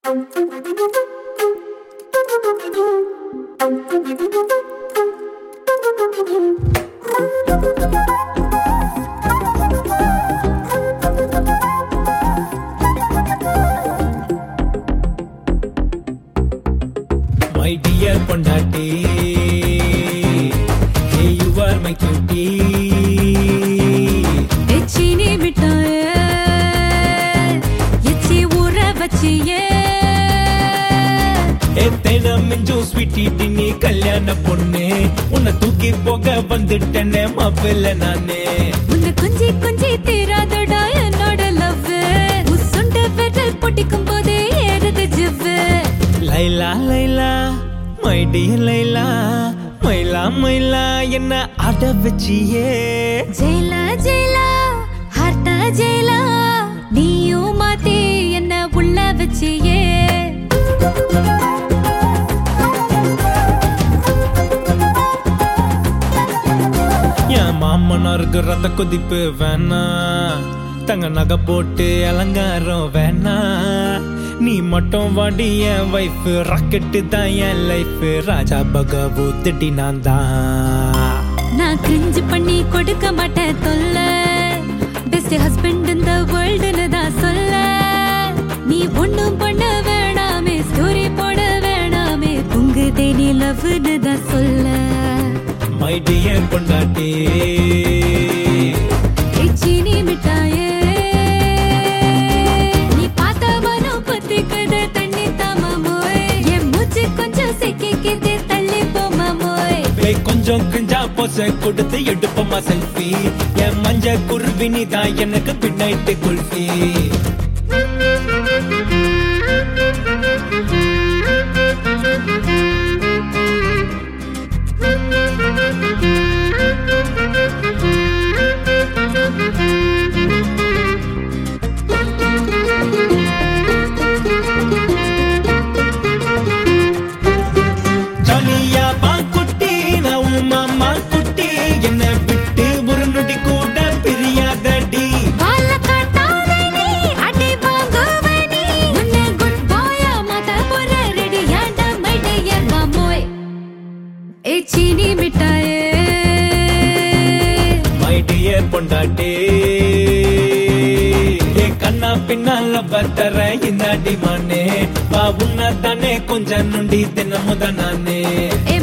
my dear பொண்டாட்டி hey you are my cutie எச்சினி மிட்டாய எச்சி ஊற வச்சியே ஏ தேனம் மிஞ்சும் ஸ்வீட்டி நீ கல்யாண பொண்ணு உன்னை தூக்கி போக வந்துட்டேனே மாப்பிள்ள நானே உன்னை கொஞ்சி கொஞ்சி தீராதடா என்னோட லவ் உசுண்ட விரல் பொட்டிக்கும் போதே ஏறுது ஜிவ்வு லைலா லைலா மை டியர் லைலா மயிலா மயிலா என்ன அட வச்சியே ஜெயிலா ஜெயிலா ஹார்ட்டா ஜெயிலா நீயும் மாத்தி என்ன உள்ள வச்சியே என் மாமனாருக்கு ரத்த கொதிப்பு வேணா தங்க நகை போட்டு அலங்காரம் வேணா நீ மட்டும் வாடி என் வைஃப் ராக்கெட்டு தான் என் லைஃப் ராஜா பகவூத்துட்டி நான் தான் நான் கிரிஞ்சு பண்ணி கொடுக்க மாட்டேன் தொல்ல பெஸ்ட் ஹஸ்பண்ட் இந்த வேர்ல்டுன்னு தான் சொல்ல நீ ஒண்ணும் பண்ண வேணாமே ஸ்டோரி போட வேணாமே உங்க தேனி லவ்னு தான் சொல்ல மை டியர் பொண்டாட்டி சீனி மிட்டாயே நீ பார்த்த மனம் பத்திக்குது தண்ணி தாமா மோய் என் மூச்சு கொஞ்சம் சிக்கிக்கிது தள்ளி போமா மோய் பேய் கொஞ்சம் கிஞ்சா போச கொடுத்து எடுப்போமா செல்ஃபி என் மஞ்ச குருவி நீ தான் எனக்கு பின்னாயிட்டு குல்ஃபி ஜாலியா பாக்குட்டி நான் உன் மாமா குட்டி என்ன விட்டு ஒரு நொடி கூட பிரியாதடி வாழ காட்டாத நீ அடி வாங்குவ நீ உன்னை குட் பாயா மாத்த போற ரெடியாண்ட மைடியர் மாமோய் ஏ சீனி மிட்டாயே மை டியர் பொண்டாட்டி ஏ கண்ணா பின்னால பத்தர இந்த அடிமானே வா உன்ன தானே கொஞ்சம் நொண்டி தினமுத நானே ஏ